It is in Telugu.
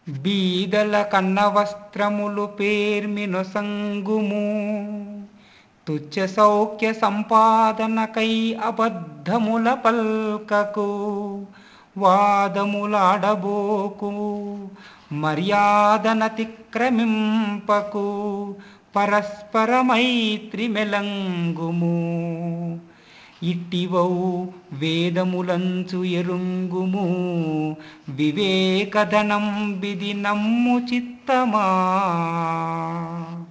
బీదల కన్న వస్త్రములు పేర్మినొసంగుము తుచ్చ సౌఖ్య సంపాదనకై అబద్ధముల పల్కకు వాదములాడబోకు మర్యాదనతిక్రమింపకు పరస్పర మైత్రి మెలంగుము ఇట్టివౌ వేదములంచు ఎరుంగుము వివేకధనం బిది నమ్ము చిత్తమా